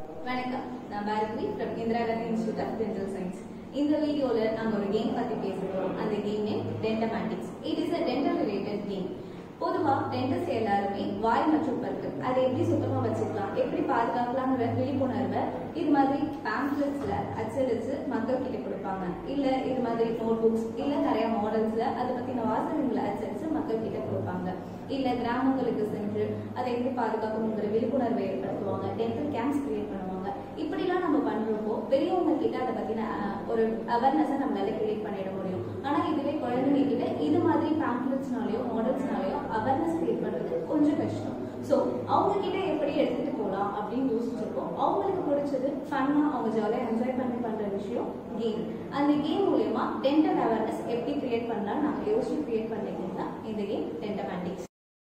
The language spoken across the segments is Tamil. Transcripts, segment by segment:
வணக்கம் நான் Bharathi from Indira Gandhi institute of dental science இந்த வீடியோல நாங்க ஒரு கேம் பத்தி பேசுறோம் அந்த game name Dentamatics it is a dental related game பொதுவா டென்டல்ஸ் எல்லாருமே வாய் மற்றும் பற்கள் அதை எப்படி சுத்தமா வச்சுக்கலாம் எப்படி பாதுகாக்கலாங்கிற விழிப்புணர்வை இது மாதிரி பேம்ப்ளெட்ஸ்ல அச்சடிச்சு மக்கள் கிட்ட கொடுப்பாங்க இல்ல இது மாதிரி நோட் புக்ஸ் இல்ல நிறைய மாடல்ஸ்ல அதை பத்தின வாசகங்களை அச்சடிச்சு மக்கள் கிட்ட கொடுப்பாங்க இல்ல கிராமங்களுக்கு சென்று அதை எப்படி பாதுகாக்கணுங்கிற விழிப்புணர்வை ஏற்படுத்துவாங்க டென்டல் கேம்ப்ஸ் கிரியேட் பண்ணுவாங்க இப்படிலாம் நம்ம பண்றப்போ பெரியவங்க கிட்ட அதை பத்தின அஹ், ஒரு அவேர்னஸை நம்மளால கிரியேட் பண்ணிட முடியும் ஆனா இதுவே குழந்தைங்க கிட்ட இது மாதிரி பேம்ப்ளெட்ஸ்னாலயோ மாடல்ஸ்னாலயோ அவேர்னஸ் கிரியேட் பண்றது கொஞ்சம் கஷ்டம் ஸோ அவங்க கிட்ட எப்படி எடுத்துட்டு போகலாம் அப்படின்னு யோசிச்சிருக்கோம் அவங்களுக்கு பிடிச்சது ஃபன்னா அவங்க ஜாலியாக என்ஜாய் பண்ணி பண்ற விஷயம் கேம் அந்த கேம் மூலியமா டென்டல் அவேர்னஸ் எப்படி கிரியேட் பண்ணலாம் நாங்கள் யோசிச்சு கிரியேட் பண்ணிக்கலாம் இந்த கேம் டென்டமேட்டிக்ஸ்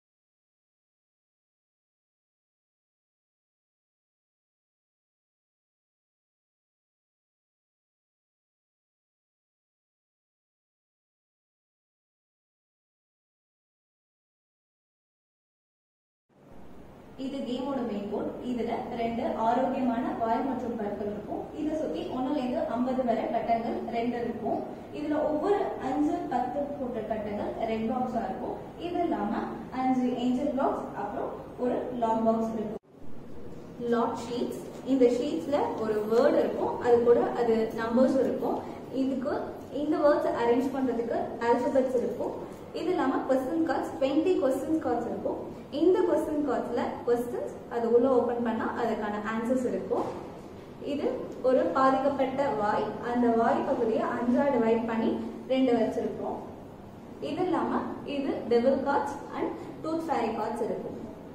இது கேமோட மெயின் போர்ட் இதுல ரெண்டு ஆரோக்கியமான வாய் மற்றும் பற்கள் இருக்கும் இதை சுத்தி ஒண்ணுல இருந்து ஐம்பது வரை கட்டங்கள் ரெண்டு இருக்கும் இதுல ஒவ்வொரு அஞ்சு பத்து போட்ட கட்டங்கள் ரெட் பாக்ஸா இருக்கும் இது இல்லாம அஞ்சு ஏஞ்சல் பாக்ஸ் அப்புறம் ஒரு லாங் பாக்ஸ் இருக்கும் லாட் ஷீட்ஸ் இந்த ஷீட்ஸ்ல ஒரு வேர்டு இருக்கும் அது கூட அது நம்பர்ஸ் இருக்கும் இதுக்கு இந்த வேர்ட்ஸ் அரேஞ்ச் பண்றதுக்கு ஆல்பபெட்ஸ் இருக்கும் இது இல்லாம question cards twenty question cards இருக்கும் இந்த கொஸ்டின் கார்ட்ஸ்ல கொஸ்டின்ஸ் அது உள்ள ஓபன் பண்ணா அதுக்கான ஆன்சர்ஸ் இருக்கும் இது ஒரு பாதிக்கப்பட்ட வாய் அந்த வாய் பகுதியை அஞ்சா டிவைட் பண்ணி ரெண்டு வச்சிருக்கோம் இது இல்லாம இது table cards and tooth fairy cards இருக்கும்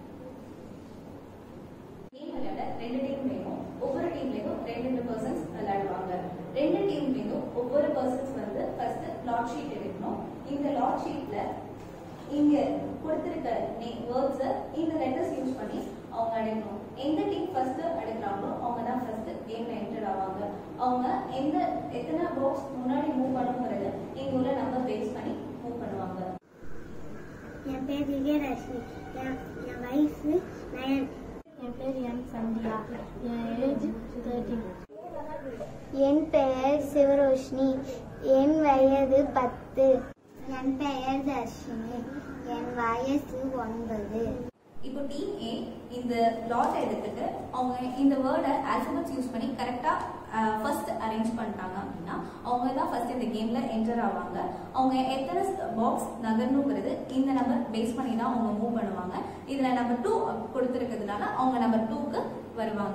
கேம் விளையாட ரெண்டு டீம் வேணும் ஒவ்வொரு டீம்லயும் ரெண்டு ரெண்டு பர்சன்ஸ் விளையாடுவாங்க ரெண்டு டீம்லயும் ஒவ்வொரு பர்சன்ஸ் வந்து ஃபர்ஸ்ட் லாட் ஷீட் எடுக்கணும் இந்த லாட் ஷீட்ல இங்க கொடுத்திருக்க வேர்ட்ஸ் இந்த லெட்டர்ஸ் யூஸ் பண்ணி அவங்க எடுக்கணும் எந்த டீம் ஃபர்ஸ்ட் எடுக்கிறாங்களோ அவங்க தான் ஃபர்ஸ்ட் கேம்ல என்டர் ஆவாங்க அவங்க எந்த எத்தனை பாக்ஸ் முன்னாடி மூவ் பண்ணுங்கிறது இங்க உள்ள நம்பர் பேஸ் பண்ணி மூவ் பண்ணுவாங்க என் பேர் விஜயலட்சுமி என் என் வயசு நயன் என் பேர் எம் சந்தியா என் ஏஜ் தேர்ட்டீன் என் பெயர் சிவரோஷினி என் வயது பத்து என் பெயர் தர்ஷினி என் வயசு ஒன்பது இப்போ டீம் ஏ இந்த லாட் எடுத்துட்டு அவங்க இந்த வேர்டை ஆல்பபெட்ஸ் யூஸ் பண்ணி கரெக்டா ஃபர்ஸ்ட் அரேஞ்ச் பண்ணிட்டாங்க அப்படின்னா அவங்க தான் ஃபர்ஸ்ட் இந்த கேம்ல என்டர் ஆவாங்க அவங்க எத்தனை பாக்ஸ் நகரணுங்கிறது இந்த நம்பர் பேஸ் பண்ணி தான் அவங்க மூவ் பண்ணுவாங்க இதுல நம்பர் டூ கொடுத்துருக்கிறதுனால அவங்க நம்பர் டூக்கு வருவாங்க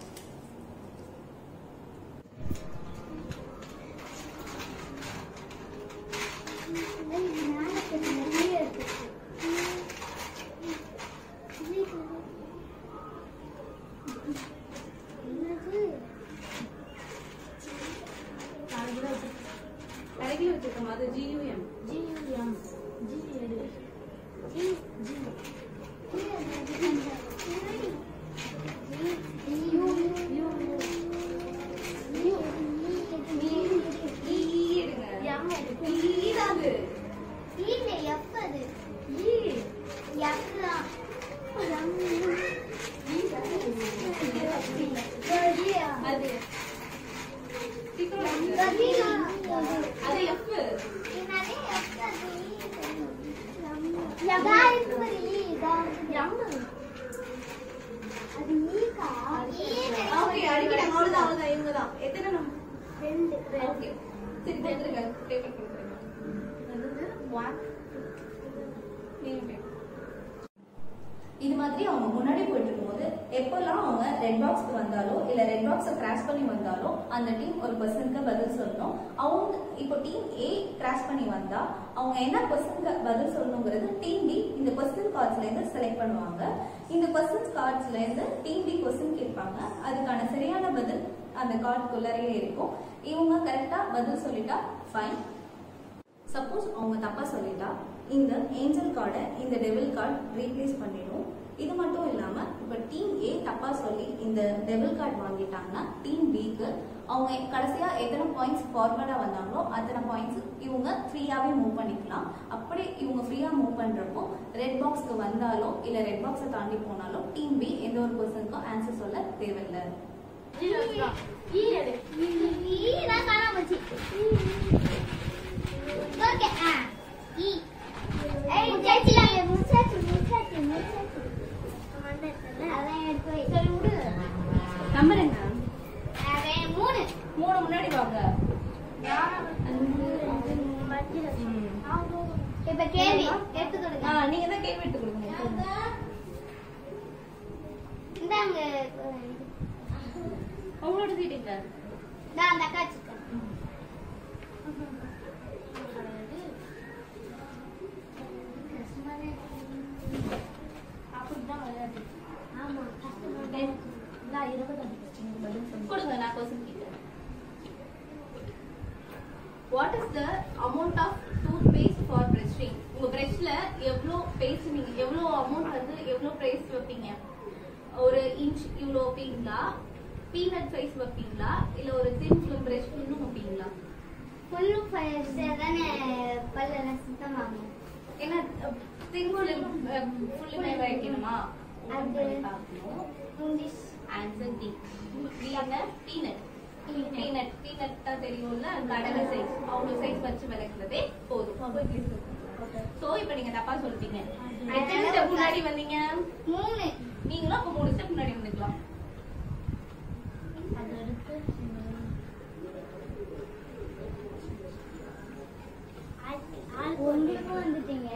கடையில் வச்சிருக்கோம் அது ஜியூஎம் ஜியூஎம் ஜி எடு G G U U M எடு அது அது எஃப் ஓகே அடிக்கிறாங்க அவ்வளவுதான் அவ்வளவுதான் இவங்க தான் எத்தனை நம்பர் ஓகே சரி கொடுத்துருங்க பேப்பர் கொடுத்துருங்க அது ஒன் இது மாதிரி அவங்க முன்னாடி போயிட்டு இருக்கும்போது எப்பெல்லாம் அவங்க ரெட் பாக்ஸ்க்கு வந்தாலோ இல்ல ரெட் பாக்ஸை கிராஸ் பண்ணி வந்தாலோ அந்த டீம் ஒரு கொஸ்டினுக்கு பதில் சொல்லணும் அவங்க இப்போ டீம் ஏ கிராஸ் பண்ணி வந்தா அவங்க என்ன கொஸ்டினுக்கு பதில் சொல்லணுங்கிறது டீம் பி இந்த கொஸ்டின் கார்ட்ஸ்ல இருந்து செலக்ட் பண்ணுவாங்க இந்த கொஸ்டின் கார்ட்ஸ்ல இருந்து டீம் பி கொஸ்டின் கேட்பாங்க அதுக்கான சரியான பதில் அந்த கார்டுக்குள்ளரையே இருக்கும் இவங்க கரெக்டா பதில் சொல்லிட்டா ஃபைன் சப்போஸ் அவங்க தப்பா சொல்லிட்டா இந்த ஏஞ்சல் கார்டை இந்த டெவில் கார்டு ரீப்ளேஸ் பண்ணிடும் இது மட்டும் இல்லாம இப்ப டீம் ஏ தப்பா சொல்லி இந்த டெவில் கார்டு வாங்கிட்டாங்கன்னா டீம் பிக்கு அவங்க கடைசியா எத்தனை பாயிண்ட்ஸ் ஃபார்வர்டா வந்தாங்களோ அத்தனை பாயிண்ட்ஸ் இவங்க ஃப்ரீயாவே மூவ் பண்ணிக்கலாம் அப்படி இவங்க ஃப்ரீயா மூவ் பண்றப்போ ரெட் பாக்ஸ்க்கு வந்தாலோ இல்ல ரெட் பாக்ஸை தாண்டி போனாலோ டீம் பி எந்த ஒரு பர்சனுக்கும் ஆன்சர் சொல்ல தேவையில்லை ஈ எடு ஈ நான் காணாம போச்சு ஓகே ஆ ஈ ஏய் முடிச்சாச்சு முடிச்சாச்சு முடிச்சாச்சு முடிச்சாச்சு அதான் எடுத்து வை சரி விடு நம்பர் என்ன அவன் மூணு மூணு முன்னாடி வாங்க இப்ப கேள்வி எடுத்து கொடுங்க ஆ நீங்க தான் கேள்வி எடுத்து கொடுங்க இந்தாங்க உங்களோட சீட்டுங்க நான் அந்த அக்கா வச்சிருக்கேன் அப்படிதான் விளையாட்டு ஆமா நான் இருபது பதில் சொல்லு கொடுங்க நான் கொஸ்டின் கேட்கிறேன் what is the amount of toothpaste for brushing உங்க பிரஷ்ல எவ்வளோ பேஸ்ட் நீங்க எவ்வளோ அமௌண்ட் வந்து எவ்வளோ பேஸ்ட் வைப்பீங்க ஒரு இன்ச் இவ்வளோ வைப்பீங்களா பீனட் சைஸ் வைப்பீங்களா இல்ல ஒரு தின் ஃபிலிம் பிரஷ் இன்னும் வைப்பீங்களா ஃபுல்லு தானே பல்லெல்லாம் சுத்தமாகும் ஏன்னா தின் ஃபிலிம் ஃபுல்லுமே வைக்கணுமா அது- பார்க்கணும் முந்திஸ் ஆன்சர் டி டி என்ன பீனட் பீனட் பீனட் தான் தெரியும்ல கடலை சைஸ் அவ்வளவு சைஸ் வச்சு விளக்குறதே போதும் சோ இப்போ நீங்க தப்பா சொல்லிட்டீங்க எத்தனை ஸ்டெப் முன்னாடி வந்தீங்க மூணு நீங்களும் அப்ப மூணு ஸ்டெப் முன்னாடி வந்துக்கலாம் அது எடுத்து ஒன்றுக்கும் வந்துட்டீங்க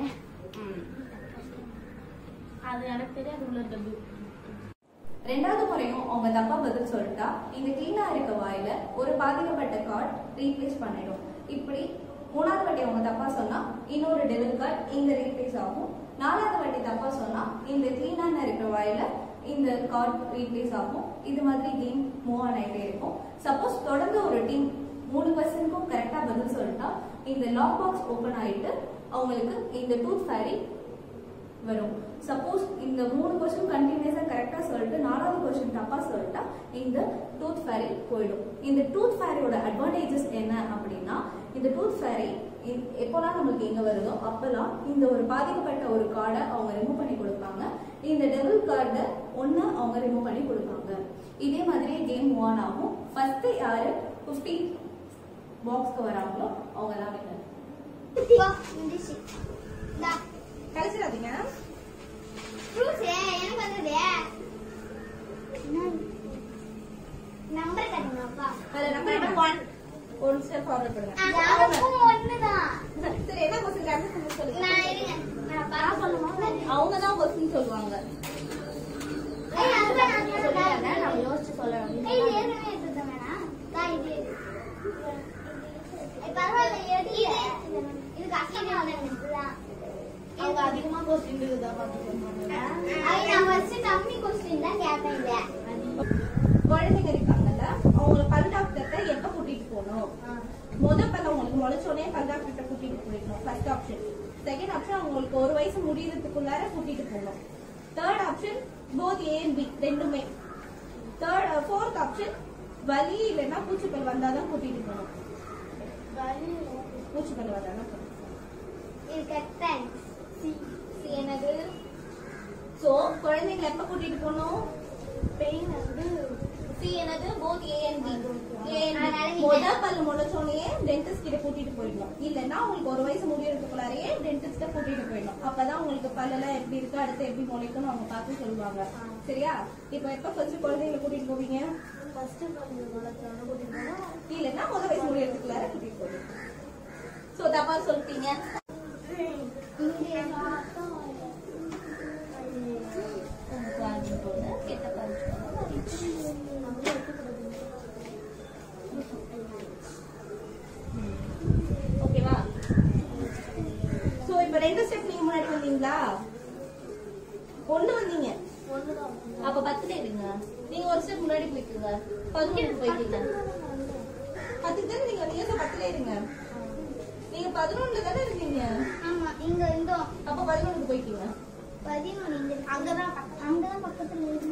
அது எனக்கு தெரியாது உள்ள டபுள் ரெண்டாவது முறையும் அவங்க தப்பா பதில் சொல்லிட்டா இந்த கிளீனா இருக்க வாயில ஒரு பாதிக்கப்பட்ட கார்ட் ரீப்ளேஸ் பண்ணிடும் இப்படி மூணாவது வாட்டி அவங்க தப்பா சொன்னா இன்னொரு டெபிட் கார்டு இங்க ரீப்ளேஸ் ஆகும் நாலாவது வாட்டி தப்பா சொன்னா இந்த கிளீனான இருக்கிற வாயில இந்த கார்ட் ரீப்ளேஸ் ஆகும் இது மாதிரி கேம் மூவ் ஆன் ஆகிட்டே இருக்கும் சப்போஸ் தொடர்ந்து ஒரு டீம் மூணு பர்சன்ட்க்கும் கரெக்டா பதில் சொல்லிட்டா இந்த லாக் பாக்ஸ் ஓபன் ஆயிட்டு அவங்களுக்கு இந்த டூத் ஃபேரி வரும் சப்போஸ் இந்த மூணு கொஸ்டின் கண்டினியூஸா கரெக்டா சொல்லிட்டு நாலாவது கொஸ்டின் தப்பா சொல்லிட்டா இந்த டூத் ஃபேரி போயிடும் இந்த டூத் ஃபேரியோட அட்வான்டேஜஸ் என்ன அப்படின்னா இந்த டூத் ஃபேரி எப்போலாம் நம்மளுக்கு எங்க வருதோ அப்பெல்லாம் இந்த ஒரு பாதிக்கப்பட்ட ஒரு கார்டை அவங்க ரிமூவ் பண்ணி கொடுப்பாங்க இந்த டபுள் கார்டை ஒன்னு அவங்க ரிமூவ் பண்ணி கொடுப்பாங்க இதே மாதிரியே கேம் மூவ் ஆன் ஆகும் ஃபர்ஸ்ட் யாரு 50 பாக்ஸ்க்கு வராங்களோ அவங்க தான் winner. வா, முடிச்சு. இந்தா. கழிச்சிடாதீங்க Fruits ஏ, எனக்கு வந்தது. Number காட்டுங்கப்பா. அதுல நம்பர் என்ன ஒன் ஒன் ஸ்டெப் ஃபார்வர்ட் பண்ணுங்க யாருக்கும் ஒண்ணுதான். சரி என்ன கொஸ்டின் ஆன்சர் சொல்லுங்க நான் இருங்க. நான் பார்க்க சொல்லுமா? அவங்க தான் கொஸ்டின் சொல்லுவாங்க ஏய், அதுதான் நான் சொல்லிட்டாங்க சொல்றேன். நம்ம யோசிச்சு சொல்லலாம் ஏய், இது ஏற்கனவே எடுத்துட்டேன் வேணா? தா, இது எடு. ஏய், பரவாயில்ல, எடு. இது கஷ்டமா இருக்குல்ல. அவங்க அதிகமா கொஸ்டின் இருக்குதா பாத்துக்கோங்க ஐய், நான் first கம்மி question தான் கேட்டேன் இத. குழந்தைங்க இருக்காங்கல்ல அவங்கள பல் டாக்டர்கிட்ட எப்ப கூட்டிட்டு போகணும் முத பல்ல உங்களுக்கு முளைச்சோடனே பல் டாக்டர்கிட்ட கூட்டிட்டு போயிடணும் ஃபர்ஸ்ட் ஆப்ஷன் செகண்ட் ஆப்ஷன் அவங்களுக்கு ஒரு வயசு முடியறதுக்குள்ளார கூட்டிட்டு போகணும் third option both A and B ரெண்டுமே தேர்ட் ஃபோர்த் ஆப்ஷன் வலி இல்லைன்னா பூச்சிப்பல் வந்தாதான் கூட்டிட்டு போகணும் பூச்சிப்பல் வந்தாதான் போகணும் இது கரெக்ட். சி. சி என்னது? சோ குழந்தைங்களை எப்ப கூட்டிட்டு போகணும் பெயின் வந்து சி என்னது both A and B A அதனால நீங்க- முத பல்லு முளைச்சோடனே டென்டிஸ்ட் கிட்ட கூட்டிட்டு போயிடணும் இல்லன்னா உங்களுக்கு ஒரு வயசு முடியறதுக்குள்ளாரையே டென்டிஸ்ட கூட்டிட்டு போயிடணும் அப்பதான் உங்களுக்கு பல்லெல்லாம் எப்படி இருக்கு அடுத்து எப்படி முளைக்கும்னு அவங்க பார்த்து சொல்லுவாங்க சரியா இப்ப எப்ப ஃபர்ஸ்ட் குழந்தைங்களை கூட்டிட்டு போவீங்க ஃபர்ஸ்ட் கொஞ்சம் வளர்த்தான கூட்டிட்டு போனா இல்லன்னா முத வயசு முடியறதுக்குள்ளார கூட்டிட்டு போவீங்க சோ தப்பா சொல்லிட்டீங்க இங்க கெட்ட பல்லு ஓகேவா சோ இப்ப ரெண்டு ஸ்டெப் நீங்க முன்னாடி வந்தீங்களா ஒண்ணு வந்தீங்க ஒண்ணுதான் அப்ப பத்துல இருங்க நீங்க ஒரு ஸ்டெப் முன்னாடி போய்க்குங்க பதினொன்று போய்க்கீங்க பத்துக்கு தானே நீங்க வந்தீங்க so பத்துல இருங்க நீங்க பதினொன்னுல தானே இருந்தீங்க ஆமா இங்க இருந்தோம் அப்ப பதினொன்றுக்கு போய்க்கீங்க பதினொன்று இங்க இருக்கு. அங்கதான் பக்க- அங்கதான் பக்கத்துல இருக்கு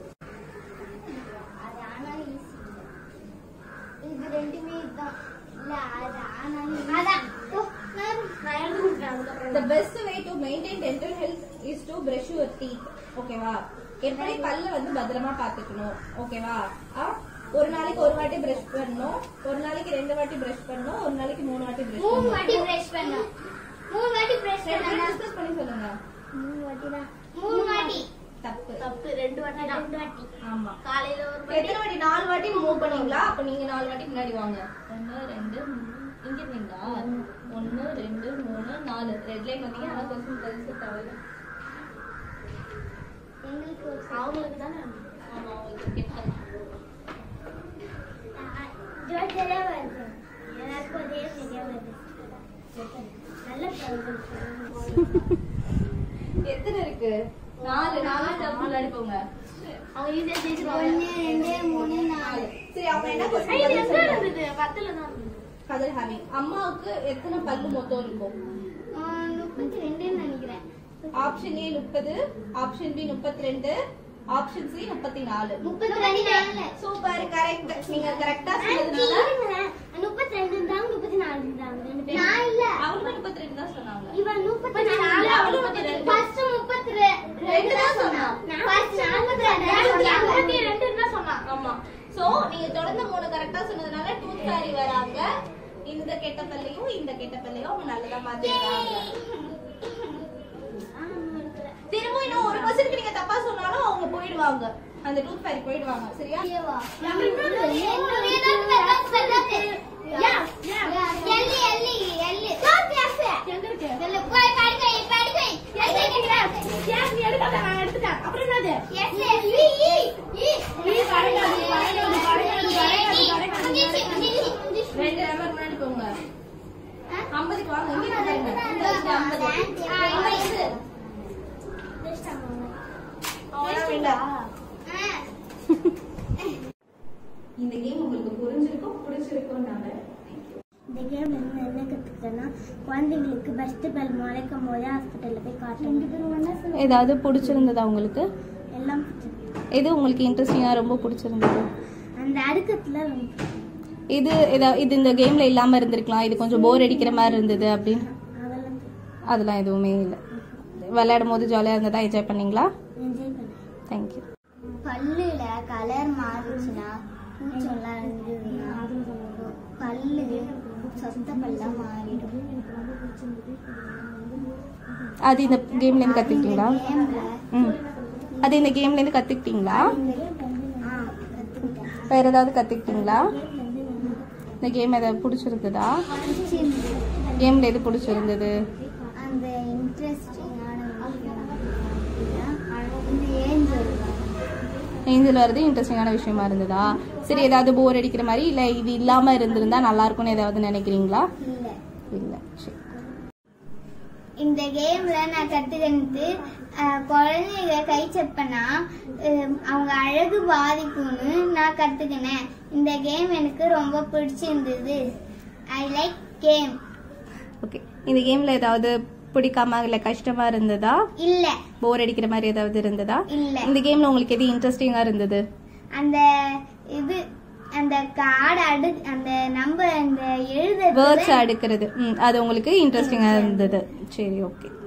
அது ஆனாலும் ஈஸி இது ரெண்டுமே இதுதான் இல்ல அது ஆனாலும் அதான் ஓ, நான் நான் எழுதி கொடுத்தேன் அதுக்கப்புறம் the best way to maintain dental health is to brush your teeth ஓகேவா எப்படி பல்ல வந்து பத்திரமா பாத்துக்கணும் ஓகேவா ஒரு நாளைக்கு ஒரு வாட்டி பிரஷ் பண்ணணும் ஒரு நாளைக்கு ரெண்டு வாட்டி பிரஷ் பண்ணணும் ஒரு நாளைக்கு மூணு வாட்டி பிரஷ் மூணு பண்ணணும் வாட்டி பிரஷ் பண்ணோம் மூணு வாட்டி பிரஷ் ரெண்டு பண்ணா டிஸ்கஸ் பண்ணி சொல்லுங்க மூணு வாட்டி தான் மூணு வாட்டி தப்பு தப்பு ரெண்டு வாட்டி ரெண்டு வாட்டி ஆமா காலையில ஒரு எத்தனை வாட்டி நாலு வாட்டி மூவ் பண்ணீங்களா அப்ப நீங்க நாலு வாட்டி முன்னாடி வாங்க ஒன்னு ரெண்டு மூணு. இங்க இருந்தீங்களா ஒன்னு ரெண்டு மூணு நாலு ரெட் லைன் வந்தீங்க ஆனா கொஸ்டின் பதில் தவிர எங்களுக்கு அவங்களுக்கு தானே ஆமா அவங்களுக்கு கேட்கலாம் ஜோதிலே வருது எல்லாருக்கும் அதே சரியா வருது நல்ல பழக்கம் எத்தனை இருக்கு நாலு நாலு டப் முன்னாடி போங்க அவங்க ஈஸியா ஜெயிச்சிருவாங்க ஒன்னு ரெண்டு மூணு நாலு சரி அவங்க என்ன கொஸ்டின் இருந்தது பத்துல தான் கதர் ஹேவிங் அம்மாவுக்கு எத்தனை பல்லு மொத்தம் இருக்கும் முப்பத்தி ரெண்டுன்னு நினைக்கிறேன் ஆப்ஷன் ஏ முப்பது ஆப்ஷன் பி முப்பத்தி ரெண்டு ஆப்ஷன் சி முப்பத்தி நாலு முப்பத்தி ரெண்டு நாலு சூப்பர் கரெக்ட் நீங்க கரெக்டா சொன்னதுனால முப்பத்தி ரெண்டு தான் முப்பத்தி நாலு தான் நான் இல்ல அவளுமே முப்பத்தி ரெண்டு தான் சொன்னாங்க இவன் முப்பத்தி நாலு அவளும் முப்பத்தி ரெண்டு. ஃபர்ஸ்ட் முப்பத்தி ரெண்டு தான் சொன்னா. ஃபர்ஸ்ட் நாற்பத்தி ரெண்டு தான் சொன்னான் ஆமா சோ நீங்க தொடர்ந்து மூணு கரெக்டா சொன்னதுனால டூத் ஃபேரி வராங்க இந்த கெட்ட பல்லையும் இந்த கெட்ட பல்லையும் அவங்க நல்லதா மாத்திடுறாங்க திரும்ப இன்னும் ஒரு பர்சன்ட் நீங்க தப்பா சொன்னாலும் அவங்க போயிடுவாங்க அந்த டூத் ஃபேரி போயிடுவாங்க சரியா ரெண்டு நம்பர் முன்னாடி போங்க ஐம்பதுக்கு வாங்க இங்க இருக்கு பாருங்க. இந்த வயசுல ஐம்பது இந்த வயசு அவ்வளவுதான் வேண்டாம். இந்த கேம் உங்களுக்கு புரிஞ்சிருக்கும் பிடிச்சிருக்கும் நம்பர் இந்த கேம்ல இருந்து என்ன கத்துக்கிட்டேன்னா குழந்தைங்களுக்கு ஃபர்ஸ்ட் பல் முளைக்கும் போதே ஹாஸ்பிட்டல்ல போய் காட்டணும் ஏதாவது பிடிச்சிருந்ததா உங்களுக்கு எல்லாம் எது உங்களுக்கு இன்ட்ரெஸ்டிங்கா ரொம்ப பிடிச்சிருந்தது அந்த அடுக்கத்துல இது ஏதாவது இது இந்த கேம்ல இல்லாம இருந்திருக்கலாம் இது கொஞ்சம் போர் அடிக்கிற மாதிரி இருந்தது அப்படின்னு அதெல்லாம் அதெல்லாம் எதுவுமே இல்லை விளையாடும் போது ஜாலியாக இருந்ததா என்ஜாய் பண்ணீங்களா என்ஜாய் பண்ணேன் தேங்க்யூ பல்லுல கலர் மாறுச்சுன்னா பூச்செல்லாம் இருந்ததுன்னா பல்லு சொத்த பல்லா மாறிடும் அது இந்த கேம்ல இருந்து கத்துக்கிட்டீங்களா கேம்ல ம் அது இந்த கேம்ல இருந்து கத்துக்கிட்டீங்களா ஆ கத்துக்கிட்டேன் வேற ஏதாவது கத்துக்கிட்டீங்களா இந்த கேம் ஏதாவது பிடிச்சிருந்ததா பிடிச்சிருந்தது. கேம்ல எது பிடிச்சிருந்தது அந்த இன்ட்ரெஸ்டிங்கான விஷயம் அப்படின்னா, இந்த ஏஞ்சல் ஏஞ்சல் வரது இன்ட்ரெஸ்டிங்கான விஷயமா இருந்ததா சரி ஏதாவது போர் அடிக்கிற மாதிரி இல்ல இது இல்லாம இருந்திருந்தா நல்லா இருக்கும்னு ஏதாவது நினைக்கிறீங்களா இல்ல இல்ல சரி இந்த கேம்ல நான் கத்துக்கிட்டு குழந்தைங்க கை செப்பனா அவங்க அழகு பாதிக்கும்னு நான் கத்துக்கினேன் இந்த கேம் எனக்கு ரொம்ப பிடிச்சிருந்தது ஐ லைக் கேம் ஓகே இந்த கேம்ல ஏதாவது பிடிக்காம இல்ல கஷ்டமா இருந்ததா இல்ல போர் அடிக்கிற மாதிரி ஏதாவது இருந்ததா இல்ல இந்த கேம்ல உங்களுக்கு எது இன்ட்ரெஸ்டிங்கா இருந்தது அந்த இது அந்த கார்டு அடு அந்த நம்பர் அந்த வேர்ட்ஸ் எழுத அடுக்கிறது ம் அது உங்களுக்கு இன்ட்ரெஸ்டிங்கா இருந்தது சரி ஓகே